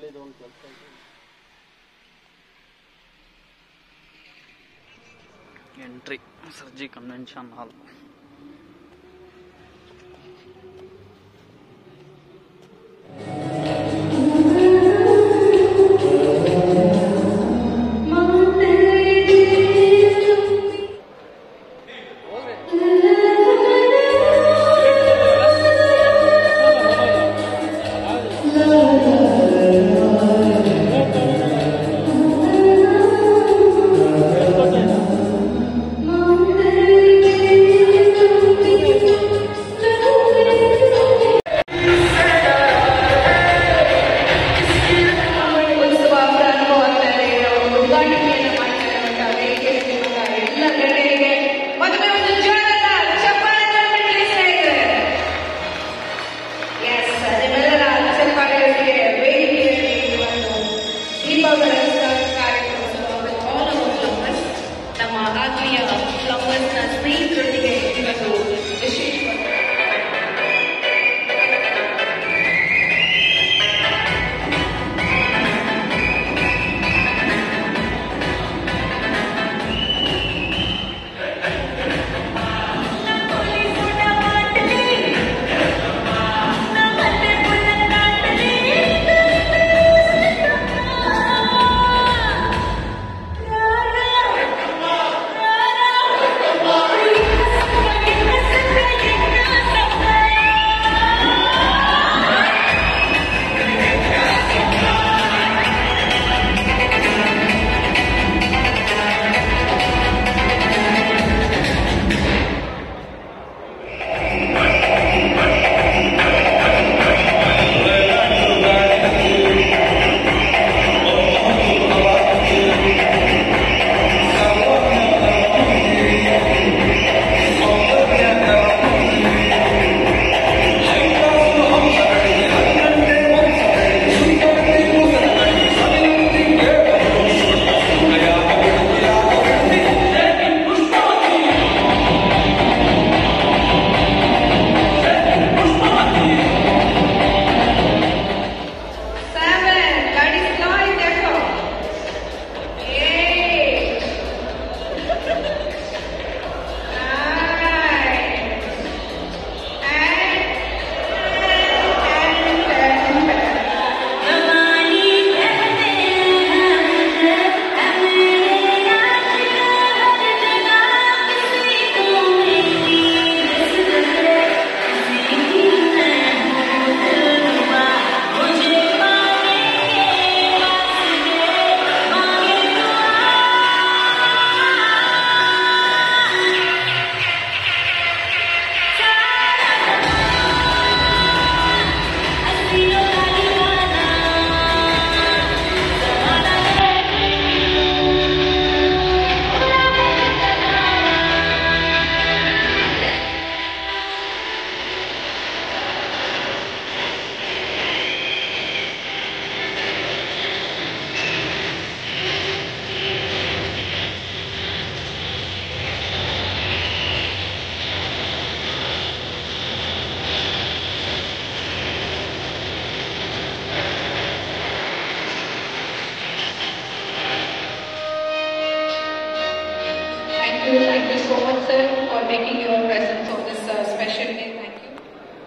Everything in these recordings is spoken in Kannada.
ಮಾಡಿದ ಒಂದು ಕೆಲಸ ಎಂಟ್ರಿ ಸರ್ಜಿ ಕನ್ವೆನ್ಷನ್ ಹಾಲ್ ಉತ್ಸವ ಪ್ರಾರಂಭ ಆಗ್ತಾ ಇದೆ ನಾವು ಉದ್ಘಾಟನೆಯನ್ನು ಮಾಡ್ತಾ ಇರುವಂತಹ ವೇದಿಕೆಯಲ್ಲಿ ನಿಮ್ಮನ್ನ ಎಲ್ಲ ಗಣ್ಯರಿಗೆ ಮತ್ತೊಮ್ಮೆ ಒಂದು ಜೋರಾದ ಚಪ್ಪಾಳೆಗಳನ್ನು ಬಿಡಲಿ ಸ್ನೇಹಿತರೆ ಎಸ್ ನಿಮ್ಮೆಲ್ಲರ ಚಪ್ಪಾಳೆಗಳಿಗೆ ವೇದಿಕೆಯಲ್ಲಿ ಈ ಒಂದು ದೀಪಗಳ ಕಾರ್ಯಕ್ರಮವನ್ನು all our plumbers, ನಮ್ಮ ಆತ್ಮೀಯ ಪ್ಲಂಬರ್ಸ್ನ ಸ್ನೇಹಿತರೊಂದಿಗೆ ಇವತ್ತು ವಿಶೇಷವಾದ Seven. गाड़ी slowly देखो. Eight. Nine. And and and Thank you, thank you so much, sir, for making your presence on this uh, special day. Thank you.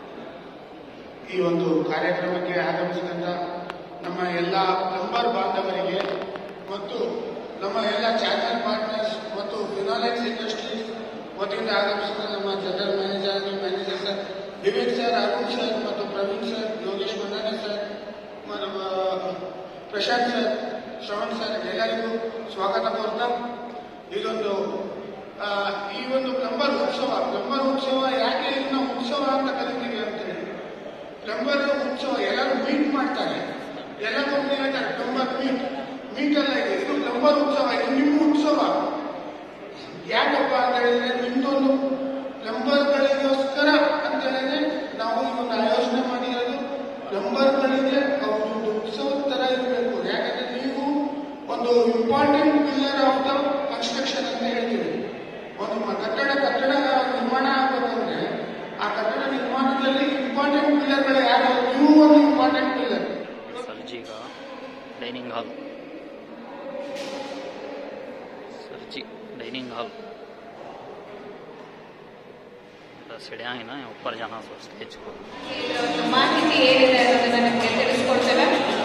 ಈ ಒಂದು ಕಾರ್ಯಕ್ರಮಕ್ಕೆ ಆಗಮಿಸಿದಂತ ನಮ್ಮ ಎಲ್ಲ ಪ್ಲಂಬರ್ ಬಾಂಧವರಿಗೆ ಮತ್ತು ನಮ್ಮ ಎಲ್ಲ ಚಾನಲ್ ಪಾರ್ಟ್ನರ್ಸ್ ಮತ್ತು ಫಿನಾಲೆಕ್ಸ್ ಇಂಡಸ್ಟ್ರೀಸ್ ವತಿಯಿಂದ ಆಗಮಿಸಿದ ನಮ್ಮ general manager manager sir Vivek sir Arun sir ಮತ್ತು ಪ್ರವೀಣ್ ಸರ್ ಯೋಗೇಶ್ ಮಂಡನೆ ಸರ್ ಮ- ನಮ್ಮ ಪ್ರಶಾಂತ್ ಸರ್ ಶ್ರವಣ್ ಸರ್ ಎಲ್ಲರಿಗೂ ಸ್ವಾಗತ ಕೋರ್ತಾ ಇದೊಂದು ಆ, ಈ ಒಂದು ಪ್ಲಂಬರ್ ಉತ್ಸವ ಪ್ಲಂಬರ್ ಉತ್ಸವ ಯಾಕೆ ಇದನ್ನ ಉತ್ಸವ ಅಂತ ಕರಿತೀವಿ ಅಂತೇಳಿ ಪ್ಲಂಬರ್ ಉತ್ಸವ ಎಲ್ಲರೂ ಮೀಟ್ ಮಾಡ್ತಾರೆ ಎಲ್ಲರೂ ಒಮ್ಮೆ ಹೇಳ್ತಾರೆ ಪ್ಲಂಬರ್ ಮೀಟ್ ಮೀಟ್ ಅಲ್ಲ ಇದು ಇದು ಪ್ಲಂಬರ್ ಉತ್ಸವ ಇದು ನಿಮ್ಮ ಉತ್ಸವ ಯಾಕಪ್ಪ ಅಂತ ಹೇಳಿದ್ರೆ ನಿಮ್ದೊಂದು ಪ್ಲಂಬರ್ಗಳಿಗೋಸ್ಕರ ಅಂತ ಹೇಳಿದ್ರೆ ನಾವು ಇದನ್ನು ಆಯೋಜನೆ ಮಾಡಿರೋದು ಪ್ಲಂಬರ್ಗಳಿಗೆ ಒಂದು ಉತ್ಸವದ ತರ ಇರಬೇಕು ಯಾಕಂದ್ರೆ ನೀವು ಒಂದು important pillar of the construction ಅಂತ ಹೇಳ್ತೀವಿ ಒಂದು ಮ- ಕಟ್ಟಡ ಕಟ್ಟಡ ನಿರ್ಮಾಣ ಆಗ್ಬೇಕಂದ್ರೆ ಆ ಕಟ್ಟಡ ನಿರ್ಮಾಣದಲ್ಲಿ ಇಂಪಾರ್ಟೆಂಟ್ ಪಿಲ್ಲರ್ಗಳು ಯಾರು ನೀವು ಒಂದು ಇಂಪಾರ್ಟೆಂಟ್ ಪಿಲ್ಲರ್ ಸರ್ಜಿಗ डाइनिंग हॉल सरजी डाइनिंग हॉल सीढ़ियाँ हैं ना ऊपर जाना सो स्टेज को ಇದರ ಒಂದು ಮಾಹಿತಿ ಏನಿದೆ ಅನ್ನೋದನ್ನ ನಿಮಗೆ ತಿಳಿಸ್ಕೊಡ್ತೇವೆ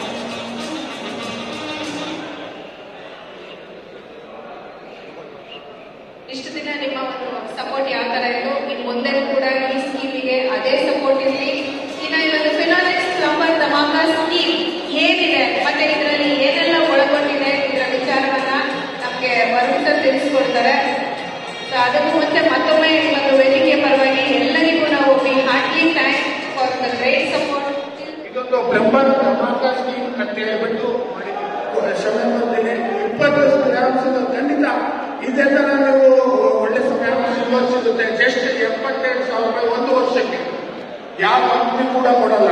ಇಷ್ಟು ದಿನ ನಿಮ್ಮ ಒಂದು ಸಪೋರ್ಟ್ ಯಾವ ತರ ಇತ್ತು ಇನ್ನು ಮುಂದೆ ಕೂಡ ಈ ಸ್ಕೀಮಿಗೆ ಅದೇ ಸಪೋರ್ಟ್ ಇರಲಿ ಇನ್ನು ಈ ಒಂದು ಫಿನಾಲಿಕ್ಸ್ ಪ್ಲಂಬರ್ ಧಮಾಕ ಸ್ಕೀಮ್ ಏನಿದೆ ಮತ್ತೆ ಇದರಲ್ಲಿ ಏನೆಲ್ಲ ಒಳಗೊಂಡಿದೆ ಇದರ ವಿಚಾರವನ್ನ ನಮಗೆ ಭರವಸೆ ತಿಳಿಸ್ಕೊಡ್ತಾರೆ ಸೊ ಅದಕ್ಕೂ ಮುಂಚೆ ಮತ್ತೊಮ್ಮೆ ಈ ಒಂದು ವೇದಿಕೆ ಪರವಾಗಿ ಎಲ್ಲರಿಗೂ ನಾವು we heartly thank for the great support ಇದೊಂದು ಪ್ಲಂಬರ್ ಧಮಾಕ ಸ್ಕೀಮ್ ಅಂತ ಹೇಳ್ಬಿಟ್ಟು ಸಮಯ ಬಂದಿದೆ ಇಪ್ಪತ್ತು ವರ್ಷದ ಖಂಡಿತ ಇದೆಲ್ಲ ನೀವು ಒಳ್ಳೆ ಸಮಯ ಸಿಗುತ್ತೆ ಜಸ್ಟ್ ಎಪ್ಪತ್ತೆರಡು ಸಾವಿರ ರೂಪಾಯಿ ಒಂದು ವರ್ಷಕ್ಕೆ ಯಾವ ಕಂಪ್ನಿ ಕೂಡ ಕೊಡಲ್ಲ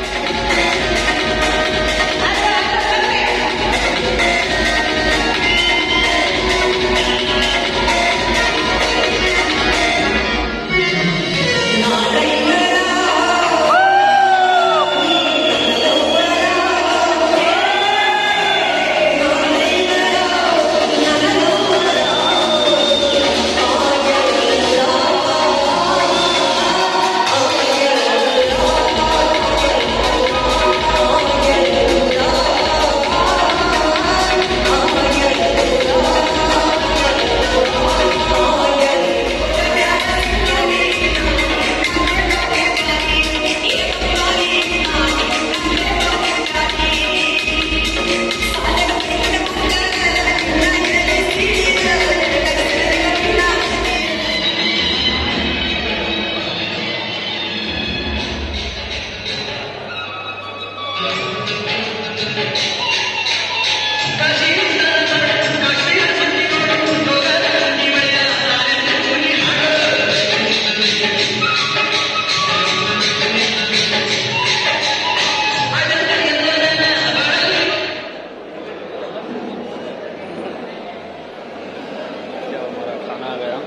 क्या हमारा खाना आ गया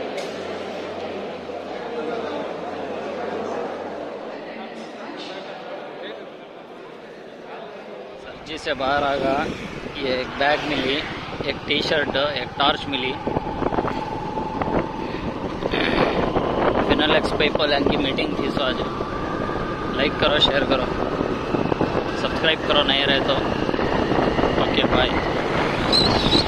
सरजी से बाहर आ गया ये एक बैग मिली एक टी शर्ट एक टॉर्च मिली फिनल एक्स पेपल की मीटिंग थी सो आज लाइक करो शेयर करो सब्सक्राइब करो नहीं रहे तो ओके बाय